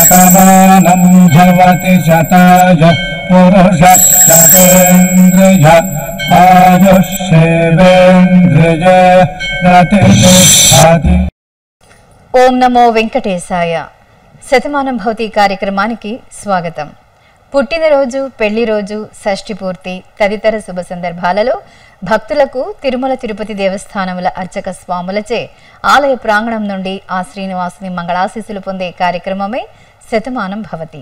शतमानं भवति शताय पुरुष शतेन्द्रिय आयुष्येवेन्द्रिय प्रतिष्ठति ఓం నమో వెంకటేశాయ శతమానం భవతి కార్యక్రమానికి స్వాగతం పుట్టినరోజు పెళ్లి రోజు షష్ఠి పూర్తి తదితర శుభ సందర్భాలలో భక్తులకు తిరుమల తిరుపతి దేవస్థానముల అర్చక స్వాములచే ఆలయ ప్రాంగణం నుండి ఆ శ్రీనివాసుని మంగళాశీస్సులు పొందే కార్యక్రమమే శతమానం భవతి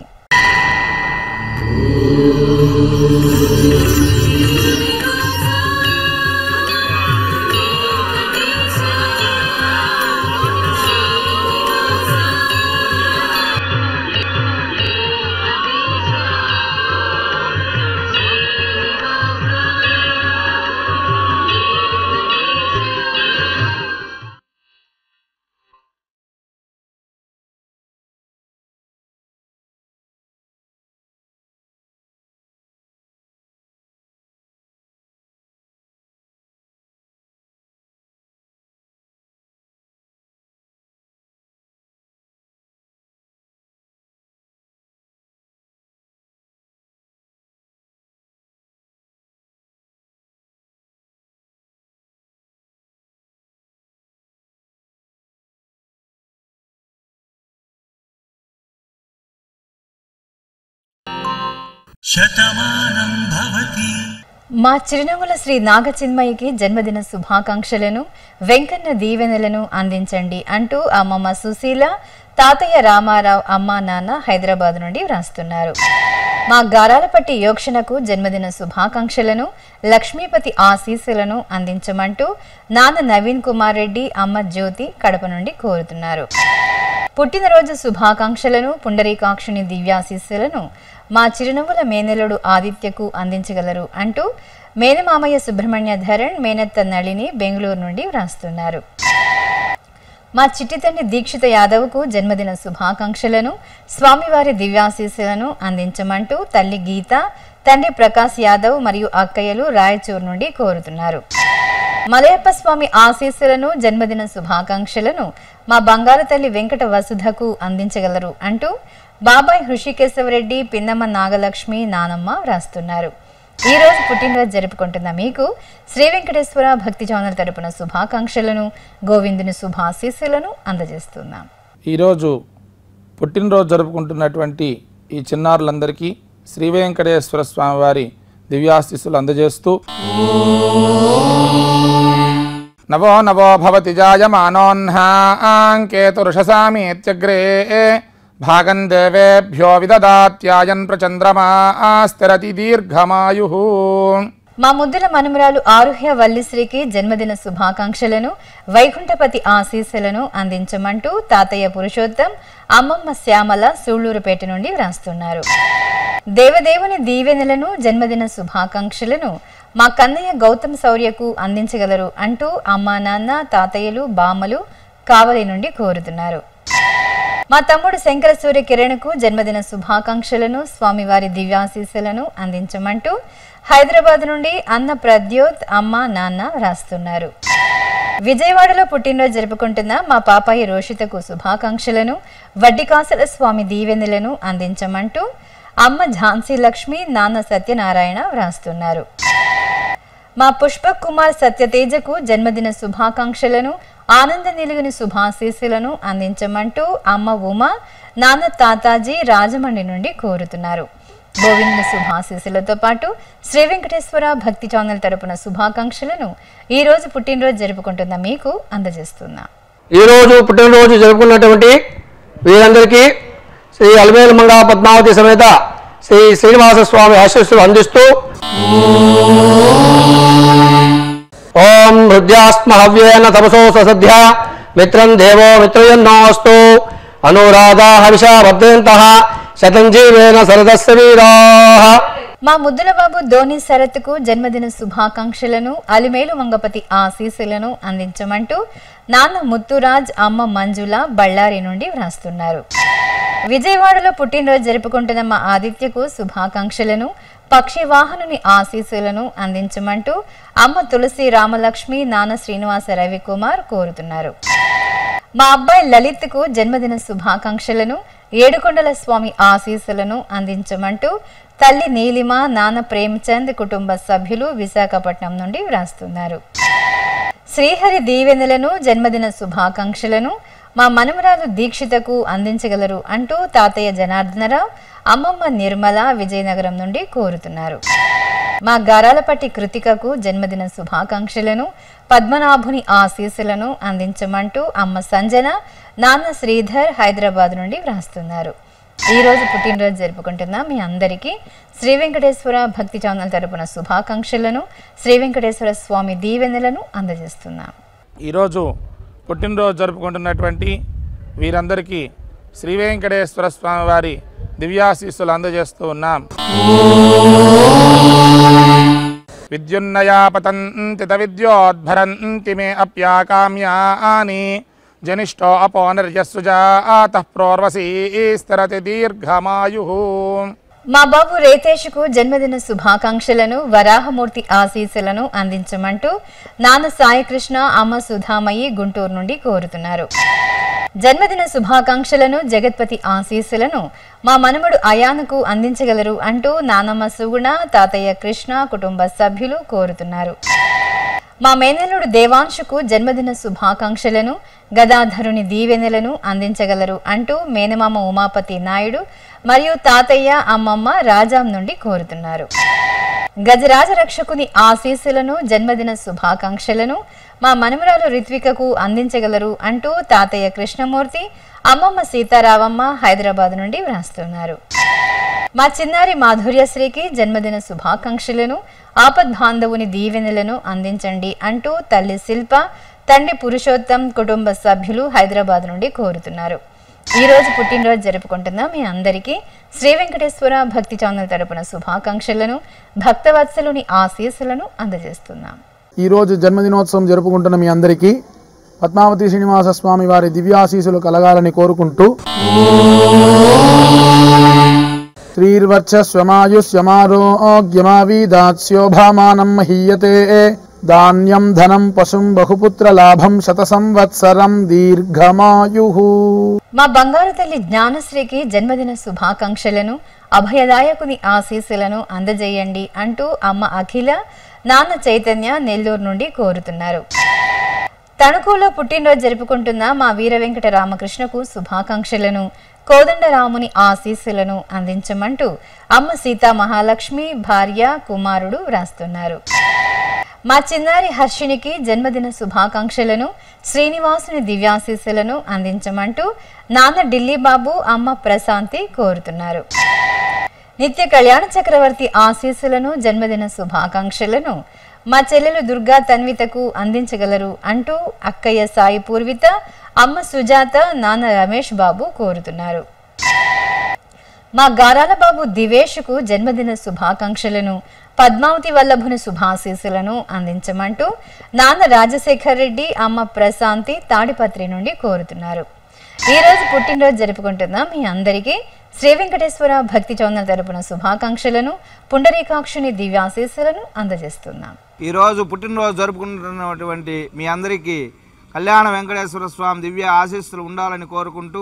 శతమానం భవతి మా చిరునవ్వుల శ్రీ నాగచిన్మయికి జన్మదిన శుభాకాంక్షలను వెంకన్న దీవెనలను అందించండి అంటూ అమ్మమ్మ సుశీల తాతయ్య రామారావు అమ్మా నాన్న హైదరాబాద్ నుండి వ్రాస్తున్నారు మా గారాలపట్టి యోక్షణకు జన్మదిన శుభాకాంక్షలను లక్ష్మీపతి ఆశీస్సులను అందించమంటూ నాన్న నవీన్ కుమార్ రెడ్డి అమ్మ జ్యోతి కడప నుండి కోరుతున్నారు పుట్టినరోజు శుభాకాంక్షలను పుండరీకాక్షుని దివ్యాశీస్సులను మా చిరునవ్వుల మేనలుడు ఆదిత్యకు అందించగలరు అంటూ మేనమామయ్య సుబ్రహ్మణ్య ధరణ్ మేనత్త నళిని బెంగళూరు నుండి వ్రాస్తున్నారు మా చిట్టి తండ్రి దీక్షిత యాదవ్కు జన్మదిన శుభాకాంక్షలను స్వామివారి దివ్యాశీస్సులను అందించమంటూ తల్లి గీత తండ్రి ప్రకాశ్ యాదవ్ మరియు అక్కయ్యలు రాయచూర్ నుండి కోరుతున్నారు మలయప్ప స్వామి ఆశీస్సులను జన్మదిన శుభాకాంక్షలను మా బంగారు తల్లి వెంకట వసుధకు అందించగలరు అంటూ బాబాయ్ హృషికేశవరెడ్డి పిన్నమ్మ నాగలక్ష్మి నానమ్మ వ్రాస్తున్నారు ఈ రోజు పుట్టినరోజు జరుపుకుంటున్న మీకు శ్రీ వెంకటేశ్వర భక్తి ఛానల్ తరపున శుభాకాంక్షలను గోవిందుని శుభాశీస్సులను అందజేస్తున్నాం ఈరోజు పుట్టినరోజు జరుపుకుంటున్నటువంటి ఈ చిన్నారులందరికీ శ్రీ వెంకటేశ్వర స్వామి వారి దివ్యాశిస్సులు అందజేస్తూ నవో నవో భవతి జాయమానోన్హాంకేతురుషసామీత్యగ్రే భాగం దేవేభ్యో విదదాత్యాయన్ ప్రచంద్రమా స్థిరతి దీర్ఘమాయు మా ముద్దుల మనుమరాలు ఆరుహ్య వల్లిశ్రీకి జన్మదిన శుభాకాంక్షలను వైకుంఠపతి ఆశీస్సులను అందించమంటూ తాతయ్య పురుషోత్తం అమ్మమ్మ శ్యామల సూళ్లూరుపేట నుండి వ్రాస్తున్నారు దేవదేవుని దీవెనలను జన్మదిన శుభాకాంక్షలను మా కన్నయ్య గౌతమ్ శౌర్యకు అందించగలరు అంటూ అమ్మా నాన్న తాతయ్యలు బామ్మలు కావలి నుండి కోరుతున్నారు మా తమ్ముడు శంకర సూర్య కిరణ్కు జన్మదిన శుభాకాంక్షలను స్వామివారి దివ్యాశీస్సులను అందించమంటూ హైదరాబాద్ నుండి అన్న ప్రద్యోత్ అమ్మ నాన్న రాస్తున్నారు విజయవాడలో పుట్టినరోజు జరుపుకుంటున్న మా పాపాయి రోషితకు శుభాకాంక్షలను వడ్డికాసుల స్వామి దీవెనలను అందించమంటూ అమ్మ ఝాన్సీ లక్ష్మి నాన్న సత్యనారాయణ వ్రాస్తున్నారు మా పుష్ప కుమార్ సత్యతేజకు జన్మదిన శుభాకాంక్షలను ఆనంద నిలుగుని శుభాశీస్సులను అందించమంటూ అమ్మ ఉమ నాన్న తాతాజీ రాజమండ్రి నుండి కోరుతున్నారు గోవింద శుభాశీస్సులతో పాటు శ్రీ వెంకటేశ్వర భక్తి ఛానల్ తరపున శుభాకాంక్షలను ఈ రోజు పుట్టినరోజు జరుపుకుంటున్న మీకు అందజేస్తున్నా ఈరోజు పుట్టినరోజు జరుపుకున్నటువంటి వీరందరికీ శ్రీ అలమేలు మంగా పద్మావతి సమేత శ్రీ శ్రీనివాస స్వామి ఆశీస్సులు అందిస్తూ ఓం హృద్యాస్మ హవ్యేన తపసో ససధ్య మిత్రం దేవో మిత్రయన్నోస్తు అనురాధా హవిషా భద్రంత శతం జీవేన సరదస్య వీరా మా ముద్దుల బాబు ధోని శరత్కు జన్మదిన శుభాకాంక్షలను అలిమేలు మంగపతి ఆశీస్సులను అందించమంటూ నాన్న ముత్తురాజ్ అమ్మ మంజుల బళ్ళారి నుండి వ్రాస్తున్నారు విజయవాడలో పుట్టినరోజు జరుపుకుంటున్న మా ఆదిత్యకు శుభాకాంక్షలను పక్షి వాహనుని ఆశీస్సులను అందించమంటూ అమ్మ తులసి రామలక్ష్మి నాన్న శ్రీనివాస రవికుమార్ కోరుతున్నారు మా అబ్బాయి లలిత్కు జన్మదిన శుభాకాంక్షలను ఏడుకొండల స్వామి ఆశీస్సులను అందించమంటూ తల్లి నీలిమ నాన్న ప్రేమ్చంద్ కుటుంబ సభ్యులు విశాఖపట్నం నుండి వ్రాస్తున్నారు శ్రీహరి దీవెనలను జన్మదిన శుభాకాంక్షలను మా మనమరాలు దీక్షితకు అందించగలరు అంటూ తాతయ్య జనార్దనరావు అమ్మమ్మ నిర్మల విజయనగరం నుండి కోరుతున్నారు మా గారాలపట్టి కృతికకు జన్మదిన శుభాకాంక్షలను పద్మనాభుని ఆశీస్సులను అందించమంటూ అమ్మ సంజన నాన్న శ్రీధర్ హైదరాబాద్ నుండి వ్రాస్తున్నారు ఈ రోజు పుట్టినరోజు జరుపుకుంటున్న మీ అందరికీ శ్రీ వెంకటేశ్వర భక్తి ఛానల్ తరపున శుభాకాంక్షలను శ్రీ వెంకటేశ్వర స్వామి దీవెనలను అందజేస్తున్నాం ఈరోజు పుట్టినరోజు జరుపుకుంటున్నటువంటి వీరందరికీ శ్రీ వెంకటేశ్వర స్వామి వారి దివ్యాశీస్సులు అందజేస్తూ ఉన్నాం విద్యున్నయా పతంతి విద్యోద్భరంతి మే అప్యాకామ్యాని జనిష్టో అపో నిర్యస్సుజాత ప్రోర్వసీ స్థిరతి దీర్ఘమాయు మా బాబు రేతేష్కు జన్మదిన శుభాకాంక్షలను వరాహమూర్తి ఆశీస్సులను అందించమంటూ నాన్న సాయికృష్ణ అమ్మ సుధామయ్యి గుంటూరు నుండి కోరుతున్నారు జన్మదిన శుభాకాంక్షలను జగత్పతి ఆశీస్సులను మా మనమడు అయానుకు అందించగలరు అంటూ నానమ్మ సుగుణ తాతయ్య కృష్ణ కుటుంబ సభ్యులు కోరుతున్నారు మా మేనల్లుడు దేవాంశుకు జన్మదిన శుభాకాంక్షలను గదాధరుని దీవెనలను అందించగలరు అంటూ మేనమామ ఉమాపతి నాయుడు మరియు తాతయ్య అమ్మమ్మ రాజాం నుండి కోరుతున్నారు గజరాజ రక్షకుని ఆశీస్సులను జన్మదిన శుభాకాంక్షలను మా మనమరాలు రిత్వికకు అందించగలరు అంటూ తాతయ్య కృష్ణమూర్తి అమ్మమ్మ సీతారామమ్మ హైదరాబాద్ నుండి వ్రాస్తున్నారు మా చిన్నారి మాధుర్యశ్రీకి జన్మదిన శుభాకాంక్షలను ఆపద్బాంధవుని దీవెనలను అందించండి అంటూ తల్లి శిల్ప తండ్రి పురుషోత్తం కుటుంబ సభ్యులు హైదరాబాద్ నుండి కోరుతున్నారు ఈ రోజు పుట్టినరోజు జరుపుకుంటున్న మీ అందరికీ శ్రీ వెంకటేశ్వర భక్తి ఛానల్ తరపున శుభాకాంక్షలను భక్తవత్సలుని ఆశీస్సులను అందజేస్తున్నాం ఈరోజు జన్మదినోత్సవం జరుపుకుంటున్న మీ అందరికీ పద్మావతి శ్రీనివాస స్వామి వారి దివ్యాశీసులు కలగాలని కోరుకుంటూ శ్రీర్వర్చస్వమాయుష్యమారోగ్యమావీదాస్యోభామానం మహీయతే ధాన్యం ధనం పశుం బహుపుత్ర లాభం శత సంవత్సరం దీర్ఘమాయు మా బంగారు తల్లి జ్ఞానశ్రీకి జన్మదిన శుభాకాంక్షలను అభయదాయకుని ఆశీస్సులను అందజేయండి అంటూ అమ్మ అఖిల నాన్న చైతన్య నెల్లూరు నుండి కోరుతున్నారు తణుకులో పుట్టినరోజు జరుపుకుంటున్న మా వీర వెంకట రామకృష్ణకు శుభాకాంక్షలను కోదండరాముని ఆశీస్సులను అందించమంటూ అమ్మ సీతా మహాలక్ష్మి భార్య కుమారుడు వ్రాస్తున్నారు మా చిన్నారి హర్షినికి జన్మదిన శుభాకాంక్షలను శ్రీనివాసుని దివ్యాశీస్సులను అందించమంటూ నాన్న ఢిల్లీ బాబు అమ్మ ప్రశాంతి కోరుతున్నారు నిత్య కళ్యాణ చక్రవర్తి ఆశీస్సులను జన్మదిన శుభాకాంక్షలను మా చెల్లెలు దుర్గా తన్వితకు అందించగలరు అంటూ అక్కయ్య సాయి పూర్విత అమ్మ సుజాత నాన్న రమేష్ బాబు కోరుతున్నారు మా గారాల బాబు దివేష్కు జన్మదిన శుభాకాంక్షలను పద్మావతి వల్లభుని శుభాశీస్సులను అందించమంటూ నాన్న రాజశేఖర్ రెడ్డి అమ్మ ప్రశాంతి తాడిపత్రి నుండి కోరుతున్నారు ఈ రోజు పుట్టినరోజు జరుపుకుంటున్న మీ అందరికీ శ్రీ వెంకటేశ్వర భక్తి చౌందర్ తరపున శుభాకాంక్షలను పుండరీకాక్షుని దివ్యాశీస్సులను అందజేస్తున్నాం ఈరోజు పుట్టినరోజు జరుపుకుంటున్నటువంటి మీ అందరికీ కళ్యాణ వెంకటేశ్వర స్వామి దివ్య ఆశీస్సులు ఉండాలని కోరుకుంటూ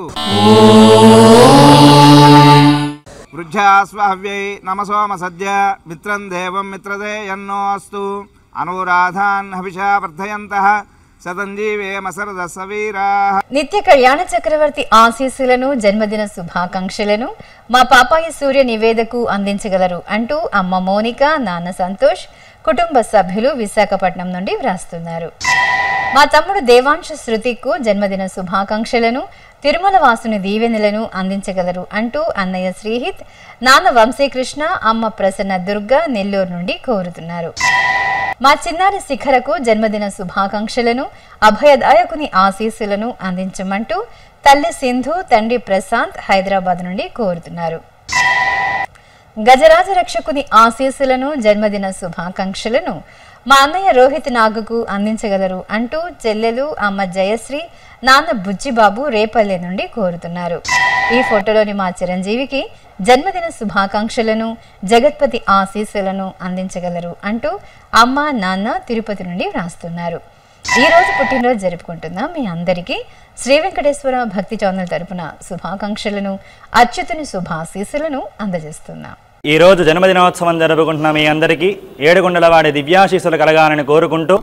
వృద్ధ్యాస్వావ్యై నమసోమ సద్య మిత్రం దేవం మిత్రదే ఎన్నో అస్తు అనురాధాన్ హవిషా వర్ధయంత శతంజీవేమ సరద సవీరా నిత్య కళ్యాణ చక్రవర్తి ఆశీస్సులను జన్మదిన శుభాకాంక్షలను మా పాపాయి సూర్య నివేదకు అందించగలరు అంటూ అమ్మ మోనిక నాన్న సంతోష్ కుటుంబ సభ్యులు విశాఖపట్నం నుండి వ్రాస్తున్నారు మా తమ్ముడు దేవాంశ శృతికు జన్మదిన శుభాకాంక్షలను తిరుమల వాసుని దీవెనలను అందించగలరు అంటూ అన్నయ్య శ్రీహిత్ నాన్న వంశీకృష్ణ అమ్మ ప్రసన్న దుర్గ నెల్లూరు నుండి కోరుతున్నారు మా చిన్నారి శిఖరకు జన్మదిన శుభాకాంక్షలను అభయదాయకుని ఆశీస్సులను అందించమంటూ తల్లి సింధు తండ్రి ప్రశాంత్ హైదరాబాద్ నుండి కోరుతున్నారు గజరాజ రక్షకుని ఆశీస్సులను జన్మదిన శుభాకాంక్షలను మా అన్నయ్య రోహిత్ నాగుకు అందించగలరు అంటూ చెల్లెలు అమ్మ జయశ్రీ నాన్న బుజ్జిబాబు రేపల్లె నుండి కోరుతున్నారు ఈ ఫోటోలోని మా చిరంజీవికి జన్మదిన శుభాకాంక్షలను జగత్పతి ఆశీస్సులను అందించగలరు అంటూ అమ్మ నాన్న తిరుపతి నుండి వ్రాస్తున్నారు ఈ రోజు పుట్టినరోజు జరుపుకుంటున్న మీ అందరికీ శ్రీ వెంకటేశ్వర భక్తి ఛానల్ తరపున శుభాకాంక్షలను అచ్యుతుని శుభాశీస్సులను అందజేస్తున్నాం ఈ రోజు జన్మదినోత్సవం జరుపుకుంటున్న మీ అందరికీ ఏడుగుండల వాడి దివ్యాశీస్సులు కలగాలని కోరుకుంటూ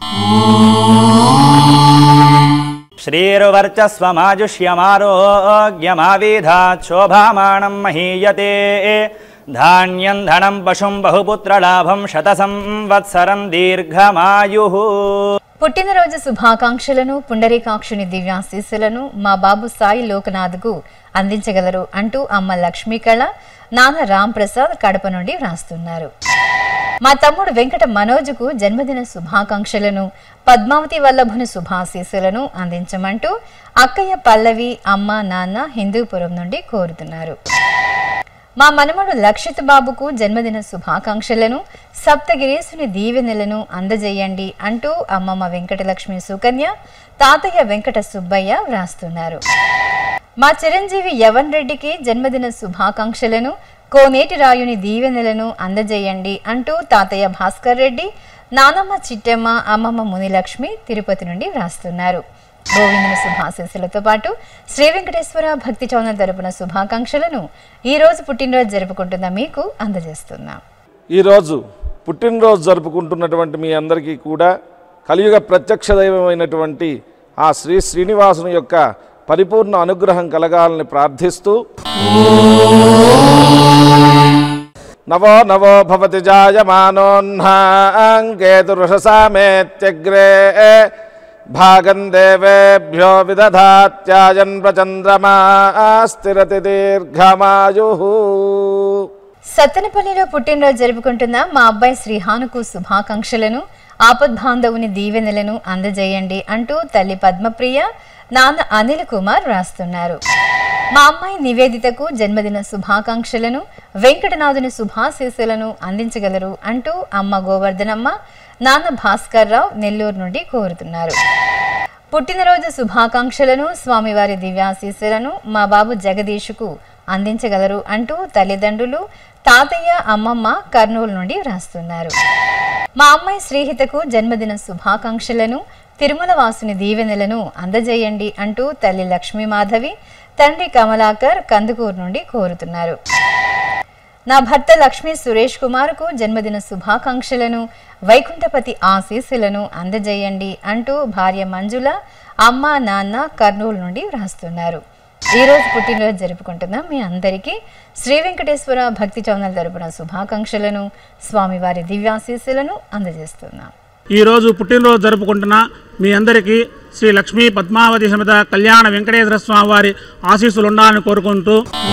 శ్రీరువర్చస్వమాజుష్యమారోగ్యమావిధాక్షోభామాణం మహీయతే ధాన్యం ధనం పశుం బహుపుత్రలాభం శత సంవత్సరం దీర్ఘమాయు పుట్టినరోజు శుభాకాంక్షలను పుండరీకాక్షుని దివ్యాశీస్సులను మా బాబు సాయి లోకనాథ్కు అందించగలరు అంటూ అమ్మ లక్ష్మీకళ నాన్న రామ్ ప్రసాద్ కడప నుండి వ్రాస్తున్నారు మా తమ్ముడు వెంకట మనోజ్కు జన్మదిన శుభాకాంక్షలను పద్మావతి వల్లభుని శుభాశీస్సులను అందించమంటూ అక్కయ్య పల్లవి అమ్మ నాన్న హిందూపురం నుండి కోరుతున్నారు మా మనమడు లక్షిత్ బాబుకు జన్మదిన శుభాకాంక్షలను సప్తగిరీసుని దీవెనలను అందజేయండి అంటూ అమ్మమ్మ వెంకటలక్ష్మి సుకన్య తాతయ్య వెంకట సుబ్బయ్య వ్రాస్తున్నారు మా చిరంజీవి యవన్ రెడ్డికి జన్మదిన శుభాకాంక్షలను కోనేటి రాయుని దీవెనలను అందజేయండి అంటూ తాతయ్య భాస్కర్ రెడ్డి నానమ్మ చిట్టమ్మ అమ్మమ్మ మునిలక్ష్మి తిరుపతి నుండి వ్రాస్తున్నారు గోవిందుని శుభాశీస్సులతో పాటు శ్రీ వెంకటేశ్వర భక్తి చౌన తరపున శుభాకాంక్షలను ఈ రోజు పుట్టినరోజు జరుపుకుంటున్న మీకు అందజేస్తున్నాం ఈరోజు పుట్టినరోజు జరుపుకుంటున్నటువంటి మీ అందరికీ కూడా కలియుగ ప్రత్యక్ష దైవమైనటువంటి ఆ శ్రీ శ్రీనివాసుని యొక్క పరిపూర్ణ అనుగ్రహం కలగాలని ప్రార్థిస్తూ నవో నవో భవతి జాయమానోన్హాంకేతురుషసామేత్యగ్రే భాగం దేవేభ్యో విదధాత్యాయన్ ప్రచంద్రమా స్థిరతి దీర్ఘమాయు సత్తెనపల్లిలో పుట్టినరోజు జరుపుకుంటున్న మా అబ్బాయి శ్రీహానుకు శుభాకాంక్షలను ఆపద్బాంధవుని దీవెనలను అందజేయండి అంటూ తల్లి పద్మప్రియ నాన్న అనిల్ కుమార్ రాస్తున్నారు మా అమ్మాయి నివేదితకు జన్మదిన శుభాకాంక్షలను వెంకటనాథుని శుభాశీస్సులను అందించగలరు అంటూ అమ్మ గోవర్ధనమ్మ నాన్న భాస్కర్ రావు నెల్లూరు నుండి కోరుతున్నారు పుట్టినరోజు శుభాకాంక్షలను స్వామివారి దివ్యాశీస్సులను మా బాబు జగదీషుకు అందించగలరు అంటూ తల్లిదండ్రులు తాతయ్య అమ్మమ్మ కర్నూలు నుండి వ్రాస్తున్నారు మా అమ్మాయి శ్రీహితకు జన్మదిన శుభాకాంక్షలను తిరుమల వాసుని దీవెనలను అందజేయండి అంటూ తల్లి లక్ష్మీ మాధవి తండ్రి కమలాకర్ కందుకూరు నుండి కోరుతున్నారు నా భర్త లక్ష్మీ సురేష్ కుమార్కు జన్మదిన శుభాకాంక్షలను వైకుంఠపతి ఆశీస్సులను అందజేయండి అంటూ భార్య మంజుల అమ్మ నాన్న కర్నూలు నుండి వ్రాస్తున్నారు ఈ రోజు పుట్టినరోజు జరుపుకుంటున్న మీ అందరికీ శ్రీ వెంకటేశ్వర భక్తి చౌనల్ తరపున శుభాకాంక్షలను స్వామివారి దివ్యాశీస్సులను అందజేస్తున్నాం ఈరోజు పుట్టినరోజు జరుపుకుంటున్న మీ అందరికీ శ్రీ లక్ష్మీ పద్మావతి సమేత కళ్యాణ వెంకటేశ్వర స్వామి వారి ఆశీస్సులు ఉండాలని కోరుకుంటూ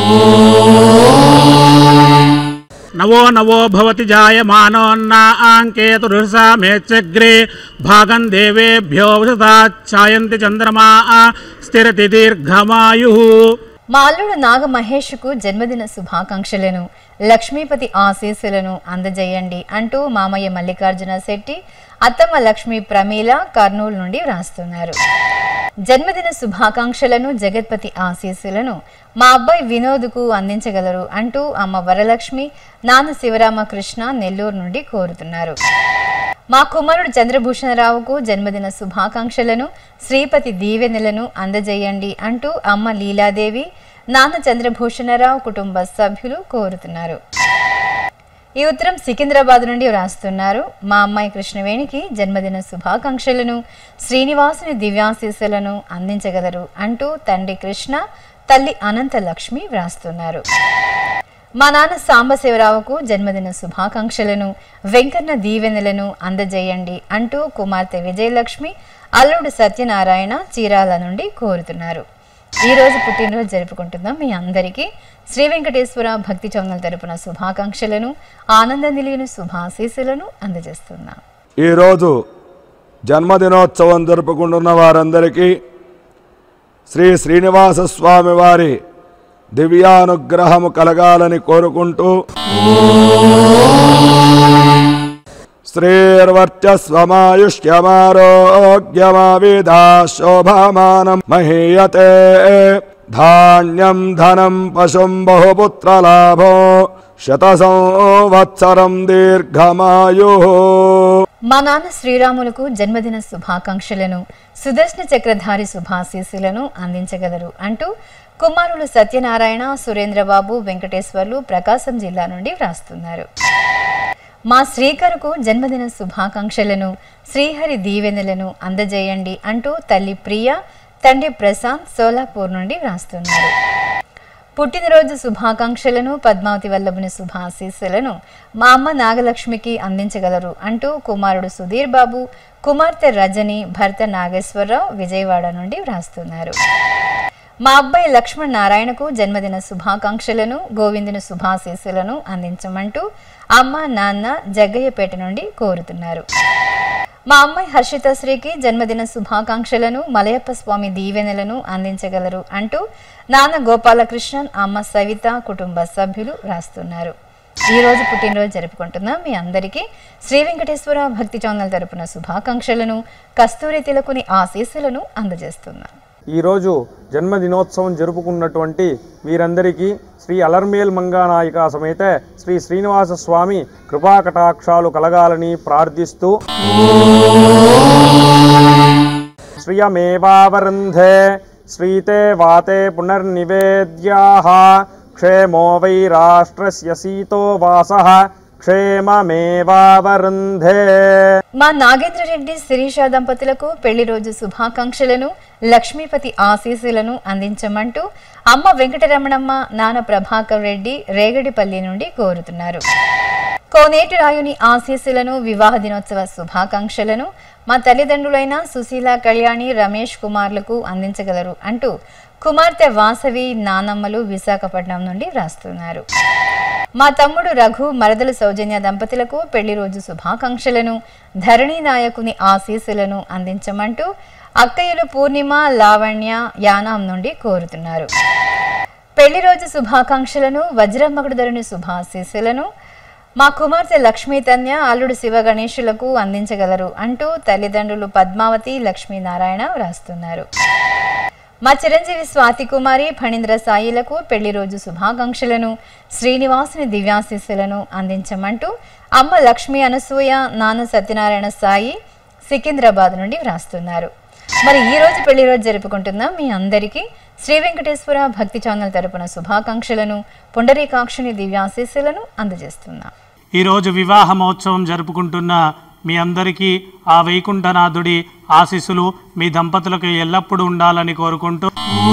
నవో నవో భవతి జాయమానోన్నాంకేతురుషా మేచ్చగ్రే భాగం దేవేభ్యో ఛాయంతి చంద్రమా స్థిరతి దీర్ఘమాయు మా అల్లుడు నాగ మహేష్కు జన్మదిన శుభాకాంక్షలను లక్ష్మీపతి ఆశీస్సులను అందజేయండి అంటూ మామయ్య మల్లికార్జున శెట్టి అత్తమ్మ లక్ష్మీ ప్రమీల కర్నూలు నుండి వ్రాస్తున్నారు జన్మదిన శుభాకాంక్షలను జగత్పతి ఆశీస్సులను మా అబ్బాయి వినోద్కు అందించగలరు అంటూ అమ్మ వరలక్ష్మి నాన్న శివరామకృష్ణ నెల్లూరు నుండి కోరుతున్నారు మా కుమారుడు చంద్రభూషణరావుకు జన్మదిన శుభాకాంక్షలను శ్రీపతి దీవెనలను అందజేయండి అంటూ అమ్మ లీలాదేవి నాన్న చంద్రభూషణరావు కుటుంబ సభ్యులు కోరుతున్నారు ఈ ఉత్తరం సికింద్రాబాద్ నుండి వ్రాస్తున్నారు మా అమ్మాయి కృష్ణవేణికి జన్మదిన శుభాకాంక్షలను శ్రీనివాసుని దివ్యాశీస్సులను అందించగలరు అంటూ తండ్రి కృష్ణ తల్లి అనంత లక్ష్మి వ్రాస్తున్నారు మా నాన్న సాంబశివరావుకు జన్మదిన శుభాకాంక్షలను వెంకన్న దీవెనలను అందజేయండి అంటూ కుమార్తె విజయలక్ష్మి అల్లుడు సత్యనారాయణ చీరాల నుండి కోరుతున్నారు ఈ రోజు పుట్టినరోజు జరుపుకుంటున్న మీ అందరికీ శ్రీ వెంకటేశ్వర భక్తి చౌనల్ తరపున శుభాకాంక్షలను ఆనంద నిలిగిన శుభాశీస్సులను అందజేస్తున్నాం ఈరోజు జన్మదినోత్సవం జరుపుకుంటున్న వారందరికీ శ్రీ శ్రీనివాస స్వామి వారి దివ్యానుగ్రహము కలగాలని కోరుకుంటూ శ్రీర్వర్చస్వమాయుష్యమారోగ్యమావిధా శోభామానం మహీయతే ధాన్యం ధనం పశుం బహుపుత్రలాభో శత సంవత్సరం దీర్ఘమాయు మా నాన్న శ్రీరాములకు జన్మదిన శుభాకాంక్షలను సుదర్శన చక్రధారి శుభాశీస్సులను అందించగలరు అంటూ కుమారులు సత్యనారాయణ సురేంద్రబాబు వెంకటేశ్వర్లు ప్రకాశం జిల్లా నుండి వ్రాస్తున్నారు మా శ్రీకరుకు జన్మదిన శుభాకాంక్షలను శ్రీహరి దీవెనలను అందజేయండి అంటూ తల్లి ప్రియ తండ్రి ప్రశాంత్ సోలాపూర్ నుండి వ్రాస్తున్నారు పుట్టినరోజు శుభాకాంక్షలను పద్మావతి వల్లభుని శుభాశీస్సులను మా అమ్మ నాగలక్ష్మికి అందించగలరు అంటూ కుమారుడు సుధీర్ బాబు కుమార్తె రజని భర్త నాగేశ్వరరావు విజయవాడ నుండి వ్రాస్తున్నారు మా అబ్బాయి లక్ష్మణ్ నారాయణకు జన్మదిన శుభాకాంక్షలను గోవిందుని శుభాశీస్సులను అందించమంటూ అమ్మ నాన్న జగ్గయ్యపేట నుండి కోరుతున్నారు మా అమ్మాయి హర్షిత శ్రీకి జన్మదిన శుభాకాంక్షలను మలయప్ప స్వామి దీవెనలను అందించగలరు అంటూ నాన్న గోపాలకృష్ణన్ అమ్మ సవిత కుటుంబ సభ్యులు రాస్తున్నారు ఈ రోజు పుట్టినరోజు జరుపుకుంటున్న మీ అందరికీ శ్రీ వెంకటేశ్వర భక్తి చౌనల్ తరపున శుభాకాంక్షలను కస్తూరి తిలకుని ఆశీస్సులను అందజేస్తున్నాం ఈరోజు జన్మదినోత్సవం జరుపుకున్నటువంటి వీరందరికీ శ్రీ అలర్మేల్ మంగానాయిక సమేత శ్రీ శ్రీనివాస స్వామి కృపాకటాక్షాలు కలగాలని ప్రార్థిస్తూ శ్రియమేవావరుంధే శ్రీతే వాతే పునర్నివేద్యాః క్షేమో వై రాష్ట్రస్య సీతో వాసః క్షేమమేవావరుంధే మా నాగేంద్ర రెడ్డి శిరీష దంపతులకు పెళ్లి రోజు శుభాకాంక్షలను లక్ష్మీపతి ఆశీస్సులను అందించమంటూ అమ్మ వెంకటరమణమ్మ నాన్న ప్రభాకర్ రెడ్డి రేగడిపల్లి నుండి కోరుతున్నారు కోనేటి రాయుని ఆశీస్సులను వివాహ దినోత్సవ శుభాకాంక్షలను మా తల్లిదండ్రులైన సుశీల కళ్యాణి రమేష్ కుమార్లకు అందించగలరు అంటూ కుమార్తె వాసవి నానమ్మలు విశాఖపట్నం నుండి వ్రాస్తున్నారు మా తమ్ముడు రఘు మరదలు సౌజన్య దంపతులకు పెళ్లి రోజు శుభాకాంక్షలను ధరణి నాయకుని ఆశీస్సులను అందించమంటూ అక్కయ్యలు పూర్ణిమ లావణ్య యానాం నుండి కోరుతున్నారు పెళ్లి రోజు శుభాకాంక్షలను వజ్రమ్మగుడుధరుని శుభాశీస్సులను మా కుమార్తె లక్ష్మీ తన్య అల్లుడు శివ గణేషులకు అందించగలరు అంటూ తల్లిదండ్రులు పద్మావతి లక్ష్మీనారాయణ వ్రాస్తున్నారు మా చిరంజీవి స్వాతి కుమారి ఫణీంద్ర సాయిలకు పెళ్లి రోజు శుభాకాంక్షలను శ్రీనివాసుని దివ్యాశీస్సులను అందించమంటూ అమ్మ లక్ష్మీ అనసూయ నాన్న సత్యనారాయణ సాయి సికింద్రాబాద్ నుండి వ్రాస్తున్నారు మరి ఈ రోజు పెళ్లి రోజు జరుపుకుంటున్న మీ అందరికీ శ్రీ వెంకటేశ్వర భక్తి ఛానల్ తరపున శుభాకాంక్షలను పుండరీకాక్షుని దివ్యాశీస్సులను అందజేస్తున్నాం ఈరోజు వివాహ మహోత్సవం జరుపుకుంటున్న మీ అందరికీ ఆ వైకుంఠనాథుడి ఆశీస్సులు మీ దంపతులకు ఎల్లప్పుడూ ఉండాలని కోరుకుంటూ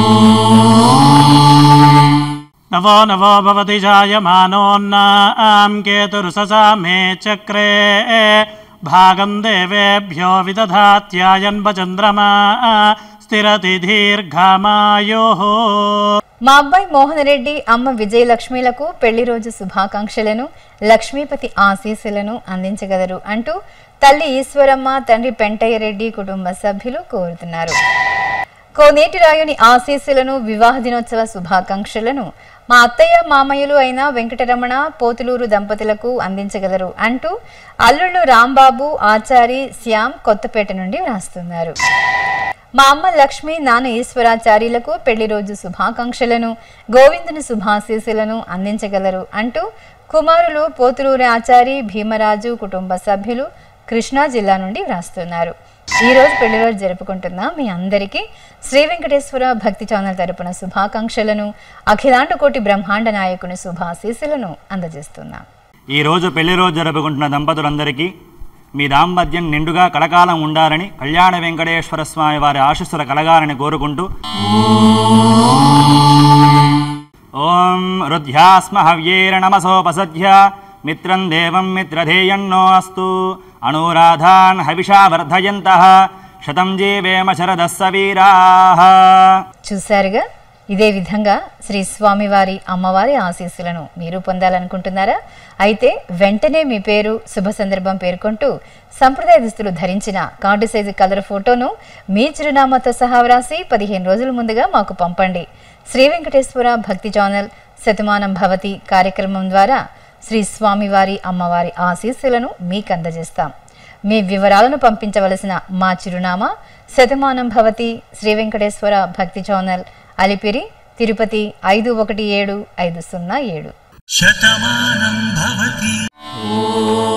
నవో నవో భవతి జాయమానోన్నాం కేతురుససా మే చక్రే భాగం దేవేభ్యో విదధాత్యాయన్భచంద్రమా స్థిరతి దీర్ఘమాయో మా అబ్బాయి మోహన్ రెడ్డి అమ్మ విజయలక్ష్మిలకు పెళ్లి రోజు శుభాకాంక్షలను లక్ష్మీపతి ఆశీస్సులను అందించగలరు అంటూ తల్లి ఈశ్వరమ్మ తండ్రి పెంటయ్య రెడ్డి కుటుంబ సభ్యులు కోరుతున్నారు కోనేటి రాయుని ఆశీస్సులను వివాహ దినోత్సవ శుభాకాంక్షలను మా అత్తయ్య మామయ్యలు అయిన వెంకటరమణ పోతులూరు దంపతులకు అందించగలరు అంటూ అల్లుళ్ళు రాంబాబు ఆచారి శ్యామ్ కొత్తపేట నుండి వ్రాస్తున్నారు మా అమ్మ లక్ష్మి నాన్న ఈశ్వరాచార్యులకు పెళ్లి రోజు శుభాకాంక్షలను గోవిందుని శుభాశీస్సులను అందించగలరు అంటూ కుమారులు పోతులూరి ఆచారి భీమరాజు కుటుంబ సభ్యులు కృష్ణా జిల్లా నుండి వ్రాస్తున్నారు ఈ రోజు పెళ్లి రోజు జరుపుకుంటున్న మీ అందరికీ శ్రీ వెంకటేశ్వర భక్తి ఛానల్ తరపున శుభాకాంక్షలను అఖిలాండ కోటి బ్రహ్మాండ నాయకుని శుభాశీస్సులను అందజేస్తున్నాం ఈ రోజు పెళ్లి రోజు జరుపుకుంటున్న దంపతులందరికీ మీ దాంపత్యం నిండుగా కలకాలం ఉండాలని కళ్యాణ వెంకటేశ్వర స్వామి వారి ఆశీస్సులు కలగాలని కోరుకుంటూ ఓం రుధ్యాస్మ హవ్యేరణమసోపసధ్య మిత్రం దేవం మిత్రధేయన్నో అస్తు అనురాధాన్ హవిషా వర్ధయంత శతం జీవేమ శరదస్స వీరాః చూశారుగా ఇదే విధంగా శ్రీ స్వామివారి అమ్మవారి ఆశీస్సులను మీరు పొందాలనుకుంటున్నారా అయితే వెంటనే మీ పేరు శుభ సందర్భం పేర్కొంటూ సంప్రదాయ దుస్తులు ధరించిన కార్డు సైజు కలర్ ఫోటోను మీ చిరునామాతో సహా వ్రాసి పదిహేను రోజుల ముందుగా మాకు పంపండి శ్రీ వెంకటేశ్వర భక్తి ఛానల్ శతమానం భవతి కార్యక్రమం ద్వారా శ్రీ స్వామివారి అమ్మవారి ఆశీస్సులను మీకు అందజేస్తాం మీ వివరాలను పంపించవలసిన మా చిరునామా శతమానం భవతి శ్రీ వెంకటేశ్వర భక్తి ఛానల్ అలిపిరి తిరుపతి ఐదు ఒకటి ఏడు ఐదు సున్నా ఏడు శతమానం భవతి ఓ